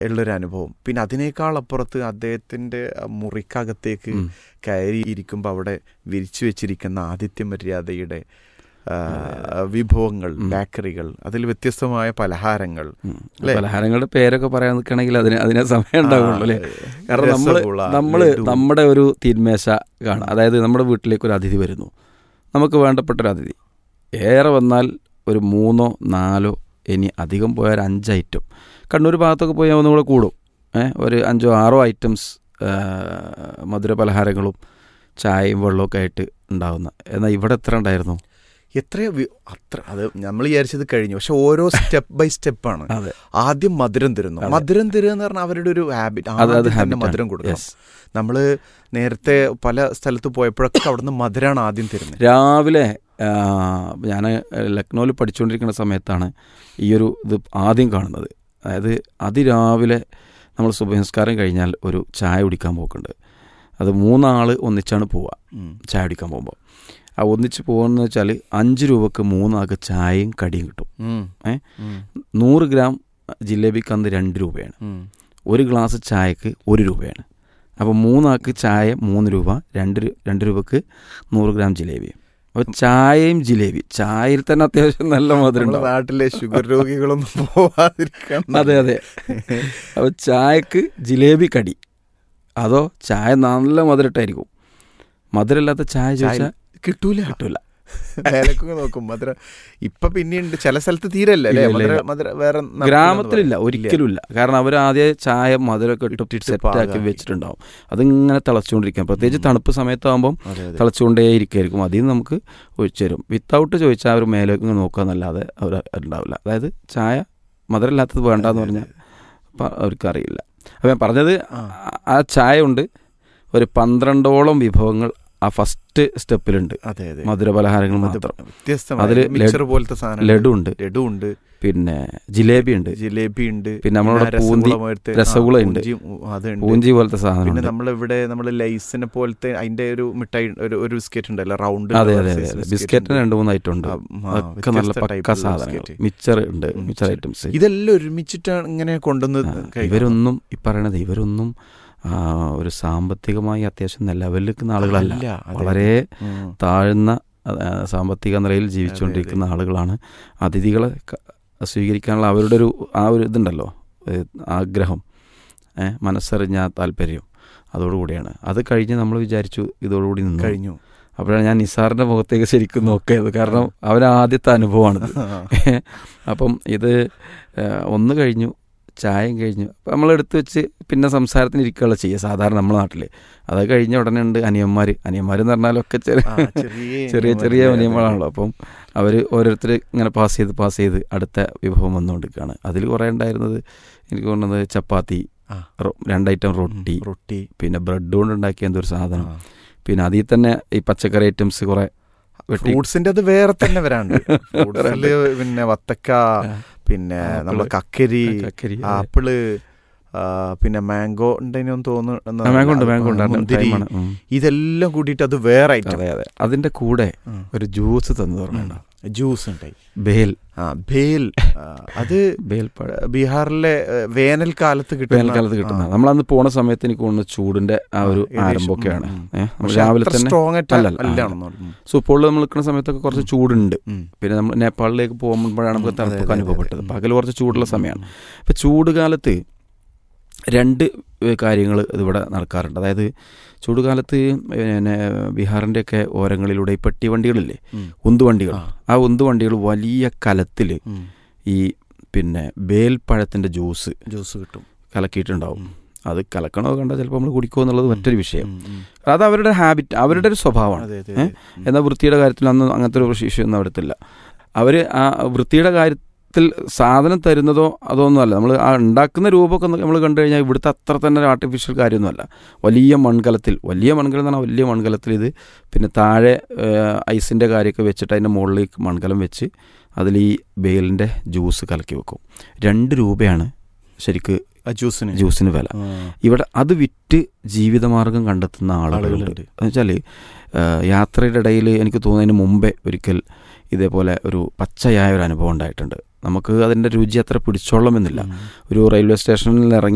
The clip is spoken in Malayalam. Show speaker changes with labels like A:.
A: ഉള്ളൊരു അനുഭവം പിന്നെ അതിനേക്കാൾ അപ്പുറത്ത് അദ്ദേഹത്തിൻ്റെ മുറിക്കകത്തേക്ക്
B: ഉം.
A: കയറി ഇരിക്കുമ്പോൾ അവിടെ വിരിച്ചു വെച്ചിരിക്കുന്ന ആദിത്യ മര്യാദയുടെ ആ, വിഭവങ്ങൾ ബേക്കറികൾ അതിൽ വ്യത്യസ്തമായ പലഹാരങ്ങൾ
B: ഉം.
A: അല്ലേ?
B: പലഹാരങ്ങളുടെ പേരൊക്കെ പറയാൻ നിൽക്കണമെങ്കിൽ അതിന് അതിനെ സമയം ഉണ്ടാവുള്ളൂ അല്ലേ കാരണം നമ്മൾ
A: രസഗുള,
B: നമ്മൾ
A: ലഡു.
B: നമ്മുടെ ഒരു തീന്മേശ കാണാം അതായത് നമ്മുടെ വീട്ടിലേക്ക് ഒരു അതിഥി വരുന്നു നമുക്ക് വേണ്ടപ്പെട്ട ഒരു അതിഥി ഏറെ വന്നാൽ ഒരു മൂന്നോ നാലോ ഇനി അധികം പോയാൽ ഒരു അഞ്ച് ഐറ്റം കണ്ണൂർ ഭാഗത്തൊക്കെ പോയാൽ ഒന്നും കൂടെ കൂടും ഏ ഒരു അഞ്ചോ ആറോ ഐറ്റംസ് മധുര പലഹാരങ്ങളും ചായയും വെള്ളമൊക്കെ ആയിട്ട് ഉണ്ടാവുന്ന എന്നാൽ ഇവിടെ എത്ര ഉണ്ടായിരുന്നു
A: എത്രയോ വി- അത്ര അത് നമ്മൾ വിചാരിച്ചത് കഴിഞ്ഞു പക്ഷെ ഓരോ സ്റ്റെപ്പ് ബൈ സ്റ്റെപ്പാണ്
B: അതെ
A: ആദ്യം മധുരം തരുന്നു മധുരം തരുക എന്ന് പറഞ്ഞാൽ അവരുടെ ഒരു ഹാബിറ്റ്
B: അത് അത്
A: ആദ്യം തന്നെ
B: habit ആണ്.
A: മധുരം കൊടുക്കണം
B: Yes.
A: നമ്മൾ നേരത്തെ പല സ്ഥലത്ത് പോയപ്പോഴൊക്കെ അവിടുന്ന് മധുരമാണ് ആദ്യം തരുന്നത്
B: രാവിലെ ഞാൻ ലക്നൗവിൽ പഠിച്ചുകൊണ്ടിരിക്കുന്ന സമയത്താണ് ഈ ഒരു ഇത് ആദ്യം കാണുന്നത് അതായത് അതിരാവിലെ നമ്മൾ സുബഹംസ്കാരം കഴിഞ്ഞാൽ ഒരു ചായ കുടിക്കാൻ പോക്കുണ്ട് അത് മൂന്നാൾ ഒന്നിച്ചാണ് പോവുക
A: ഉം.
B: ചായ കുടിക്കാൻ പോകുമ്പോൾ ആ ഒന്നിച്ച് പോകുന്നത് വെച്ചാൽ അഞ്ച് രൂപക്ക് മൂന്നാൾക്ക് ചായയും കടിയും കിട്ടും
A: ഉം.
B: ഏ?
A: ഉം.
B: നൂറ് ഗ്രാം ജിലേബിക്ക് അന്ന് രണ്ട് രൂപയാണ്
A: ഉം.
B: ഒരു ഗ്ലാസ് ചായക്ക് ഒരു രൂപയാണ് അപ്പോൾ മൂന്നാൾക്ക് ചായ മൂന്ന് രൂപ രണ്ട് രു- രണ്ട് രൂപക്ക് നൂറ് ഗ്രാം ജിലേബിയും അപ്പോൾ ചായയും ജിലേബി ചായയിൽ തന്നെ അത്യാവശ്യം നല്ല മധുരം
A: നമ്മുടെ
B: ഉണ്ടാവും.
A: നാട്ടിലെ ഷുഗർ രോഗികളൊന്നും പോവാതിരിക്കാൻ
B: അതെ അതെ അപ്പോൾ ചായക്ക് ജിലേബി കടി അതോ ചായ നല്ല മധുരട്ടായിരിക്കും മധുരമില്ലാത്ത ചായ ചോദിച്ചാൽ
A: കിട്ടൂല
B: കിട്ടൂല
A: മേലക്കൊക്കെ നോക്കും മധുര ഇപ്പൊ പിന്നെയുണ്ട് ചില സ്ഥലത്ത് തീരല്ല അല്ലേ
B: ഇല്ല, ഇല്ല,
A: മധുര
B: ഇല്ല.
A: മധുര വേറെ നടക്കില്ലെന്ന്
B: ഗ്രാമത്തിലില്ല
A: പറയും.
B: ഒരിക്കലും ഇല്ല കാരണം അവർ ആദ്യം ചായ മധുരമൊക്കെ ഇട്ട്
A: ഇട്ടിട്ട്
B: സെറ്റാക്കി
A: പാകാക്കി.
B: വെച്ചിട്ടുണ്ടാവും അതിങ്ങനെ തിളച്ചുകൊണ്ടിരിക്കാം പ്രത്യേകിച്ച് തണുപ്പ് സമയത്താകുമ്പം
A: അതെ, അതെ.
B: തിളച്ചുകൊണ്ടേ ഇരിക്കുമായിരിക്കും അതിൽ നിന്ന് നമുക്ക് ഒഴിച്ചു തരും വിത്തൗട്ട് ചോദിച്ചാൽ അവർ മേലേക്ക് നോക്കുക എന്നല്ലാതെ അവർ ഉണ്ടാവില്ല അതായത് ചായ മധുരമില്ലാത്തത് വേണ്ടെന്ന് പറഞ്ഞാൽ പ- അവർക്കറിയില്ല അപ്പം ഞാൻ പറഞ്ഞത്
A: ആ.
B: ആ ചായ ഉണ്ട് ഒരു പന്ത്രണ്ടോളം വിഭവങ്ങൾ ആ ഫസ്റ്റ് സ്റ്റെപ്പിലുണ്ട്
A: അതെ അതെ
B: മധുര പലഹാരങ്ങൾ
A: അത്
B: മാത്രം
A: വ്യത്യസ്തമായ
B: അതില്
A: മിക്സർ
B: ലഡു-
A: പോലത്തെ സാധനം
B: ലഡു ഉണ്ട്
A: ലഡു ഉണ്ട്
B: പിന്നെ ജിലേബി ഉണ്ട്
A: ജിലേബി ഉണ്ട്
B: പിന്നെ നമ്മളവിടെ
A: ആ
B: പൂന്തി-
A: രസഗുള പോലത്തെ- ആ,
B: രസഗുള ഉണ്ട്.
A: പൂഞ്ചി, ഉ, അതുണ്ട്
B: പൂഞ്ചി പോലത്തെ സാധനം
A: പിന്നെ
B: ഉണ്ട്
A: നമ്മളിവിടെ നമ്മൾ ലൈസിനെ പോലത്തെ അതിന്റെ ഒരു മിഠായി ഒരു ഒരു ബിസ്ക്കറ്റ് ഉണ്ടല്ലോ റൗണ്ട്
B: അതെ അതെ അതെ അതെ ബിസ്ക്കറ്റിന് രണ്ട് മൂന്ന് ഐറ്റം ഉണ്ട്
A: ആ, ആ,
B: അതൊക്കെ നല്ല
A: വ്യത്യസ്ത
B: പക്ക
A: type ഉള്ള
B: സാധനങ്ങൾ
A: ബിസ്ക്കറ്റ്.
B: മിച്ചർ ഉണ്ട്
A: ഉം,
B: മിച്ചർ
A: മിച്ചർ.
B: ഐറ്റംസ്
A: ഇതെല്ലാം ഒരുമിച്ചിട്ടാണ് ഇങ്ങനെ കൊണ്ടുവന്ന്
B: ആ,
A: കഴിക്കുന്നത്.
B: ഇവരൊന്നും ഈ പറയണത് ഇവരൊന്നും ആ, ഒരു സാമ്പത്തികമായി അത്യാവശ്യം ലെവലിൽ നിൽക്കുന്ന ആളുകളല്ല
A: അല്ല, അതെ.
B: വളരെ
A: ഉം.
B: താഴ്ന്ന ആ, സാമ്പത്തിക നിലയിൽ ജീവിച്ചുകൊണ്ടിരിക്കുന്ന ആളുകളാണ് അതിഥികളെ ക- സ്വീകരിക്കാനുള്ള അവരുടെ ഒരു ആ ഒരു ഇതുണ്ടല്ലോ ഏ, ആഗ്രഹം ഏ, മനസ്സറിഞ്ഞ ആ താല്പര്യം അതോടുകൂടിയാണ് അത് കഴിഞ്ഞ് നമ്മൾ വിചാരിച്ചു ഇതോടുകൂടി നിന്നു
A: കഴിഞ്ഞു
B: അപ്പോഴാണ് ഞാൻ നിസാറിന്റെ മുഖത്തേക്ക് ശരിക്കും നോക്കിയത് കാരണം അവൻ ആദ്യത്തെ അനുഭവമാണിത് അപ്പം ഇത് ആ, ഒന്ന് കഴിഞ്ഞു ചായയും കഴിഞ്ഞു അപ്പം നമ്മൾ എടുത്തു വെച്ച് പിന്നെ സംസാരത്തിന് ഇരിക്കുകയുള്ള ചെയ്യുക സാധാരണ നമ്മുടെ നാട്ടിൽ അത് കഴിഞ്ഞ ഉടനെ ഉണ്ട് അനിയന്മാർ അനിയന്മാർ എന്ന് പറഞ്ഞാലൊക്കെ ചെറിയ
A: ആ, ചെറിയ
B: ചെറിയ ചെറിയ
A: അതെ, അതെ.
B: നിയമങ്ങളാണല്ലോ അപ്പം അവർ ഓരോരുത്തർ ഇങ്ങനെ പാസ് ചെയ്ത് പാസ് ചെയ്ത് അടുത്ത വിഭവം വന്നുകൊണ്ടിരിക്കുകയാണ് അതിൽ കുറേ ഉണ്ടായിരുന്നത് എനിക്ക് തോന്നുന്നത് ചപ്പാത്തി
A: ആ.
B: റൊ- രണ്ടൈറ്റം
A: ഉം,
B: റൊട്ടി
A: റൊട്ടി
B: പിന്നെ ബ്രെഡ് കൊണ്ട് ഉണ്ടാക്കിയ എന്തൊരു സാധനം
A: ആ.
B: പിന്നെ അതിൽ തന്നെ ഈ പച്ചക്കറി ഐറ്റംസ് കുറെ വെട്ടി
A: ഫ്രൂട്ട്സിന്റെ അത് വേറെ തന്നെ വരാണ്ട് ഫ്രൂട്ട്സില് പിന്നെ വത്തക്ക പിന്നെ
B: ആപ്പിള്.
A: നമ്മളെ കക്കരി
B: കക്കരി, അതെ.
A: ആപ്പിള് ആ, പിന്നെ മാംഗോ ഉണ്ടെന്ന്
B: ആ,
A: തോന്നുന്നു
B: മാംഗോ ഉണ്ട് മാംഗോ ഉണ്ട്
A: മുന്തിരി
B: ടൈമാണ്. ഉം.
A: ഇതെല്ലാം കൂട്ടിയിട്ട് അത് വേറെ ഐറ്റം
B: അതെ അതെ അതിന്റെ കൂടെ ഒരു ജ്യൂസ് തന്നു പറഞ്ഞോ
A: ജ്യൂസ് ഉണ്ടായി
B: ബേൽ
A: ആ ഭേൽ ആ, അത്
B: ബേൽ പഴ
A: ബീഹാറിലെ ഏ, വേനൽക്കാലത്ത് കിട്ടുന്ന
B: വേനൽക്കാലത്ത് കിട്ടുന്ന നമ്മൾ അന്ന് പോണ സമയത്ത് എനിക്ക് തോന്നുന്നു ചൂടിന്റെ ആ ഒരു
A: ഏകദേശം,
B: ആരംഭമൊക്കെയാണ്
A: ഉം, ഉം.
B: ഏഹ് നമ്മൾ
A: പക്ഷെ
B: രാവിലെ
A: അത്ര
B: തന്നെ
A: സ്ട്രോങ് ആയിട്ട്
B: അല്ലല്ല, ആ.
A: അല്ലാണെന്ന്
B: സുപ്പോളിൽ നമ്മൾ നിൽക്കുന്ന സമയത്തൊക്കെ കുറച്ച് ചൂടുണ്ട്
A: ഉം.
B: പിന്നെ നമ്മൾ നേപ്പാളിലേക്ക് പോകുമ്പോഴാണ് നമുക്ക്
A: ഉം, അതെ,
B: തണുപ്പൊക്കെ
A: അതെ,
B: അനുഭവപ്പെട്ടത്
A: അതെ.
B: പകൽ കുറച്ച് ചൂടുള്ള സമയമാണ് ഇപ്പം ചൂട് കാലത്ത് രണ്ട് കാര്യങ്ങൾ ഇതിവിടെ നടക്കാറുണ്ട് അതായത് ചൂടുകാലത്ത് പിന്നെ ബീഹാറിൻ്റെയൊക്കെ ഓരങ്ങളിലൂടെ ഈ പെട്ടി വണ്ടികളില്ലേ
A: ഉം.
B: ഉന്തുവണ്ടികൾ
A: ആ.
B: ആ ഉന്തുവണ്ടികൾ വലിയ കലത്തിൽ
A: ഉം.
B: ഈ പിന്നെ ബേൽപ്പഴത്തിൻ്റെ ജ്യൂസ്
A: ജ്യൂസ് കിട്ടും
B: കലക്കിയിട്ടുണ്ടാവും അത് കലക്കണോ കണ്ടാൽ ചിലപ്പോൾ നമ്മൾ കുടിക്കുമോ എന്നുള്ളത് മറ്റൊരു വിഷയം
A: ഉം, ഉം.
B: അത് അവരുടെ ഹാബിറ്റ് അവരുടെ ഒരു സ്വഭാവമാണ്
A: അതെ അതെ
B: ഏ?
A: അതെ. ഉം.
B: എന്നാൽ വൃത്തിയുടെ കാര്യത്തിൽ അന്ന് അങ്ങനത്തെ ഒരു ഇഷ്യൂ ഒന്നും അവിടത്തില്ല അവർ ആ വൃത്തിയുടെ കാര്യത്തിൽ സാധനം തരുന്നതോ അതൊന്നുമല്ല നമ്മൾ ആ ഉണ്ടാക്കുന്ന രൂപമൊക്കെ നമ്മൾ കണ്ടു കഴിഞ്ഞാൽ ഇവിടുത്തെ അത്ര തന്നെ ഒരു ആർട്ടിഫിഷ്യൽ കാര്യമൊന്നുമല്ല വലിയ മൺകലത്തിൽ വലിയ മൺകലം എന്ന് പറഞ്ഞാൽ വലിയ മൺകലത്തിൽ ഇത് പിന്നെ താഴെ ഐസിൻ്റെ കാര്യമൊക്കെ വെച്ചിട്ട് അതിൻ്റെ മുകളിലേക്ക് മൺകലം വെച്ച് അതിൽ ഈ ബേലിൻ്റെ ജ്യൂസ് കലക്കി വെക്കും രണ്ട് രൂപയാണ് ശരിക്ക്
A: ആ ജ്യൂസിന്
B: ജ്യൂസിന് വില
A: ആ.
B: ഇവിടെ അത് വിറ്റ് ജീവിതമാർഗം കണ്ടെത്തുന്ന ആളുകളുണ്ട്
A: ആളുകളുണ്ട്.
B: എന്ന് വെച്ചാൽ യാത്രയുടെ ഇടയിൽ എനിക്ക് തോന്നുന്നതിന് മുമ്പേ ഒരിക്കൽ ഇതേപോലെ ഒരു പച്ചയായ ഒരു അനുഭവം ഉണ്ടായിട്ടുണ്ട് നമുക്ക് അതിൻ്റെ രുചി അത്ര പിടിച്ചോളണമെന്നില്ല
A: ഉം.
B: ഒരു റെയിൽവേ സ്റ്റേഷനിൽ ഇറങ്ങി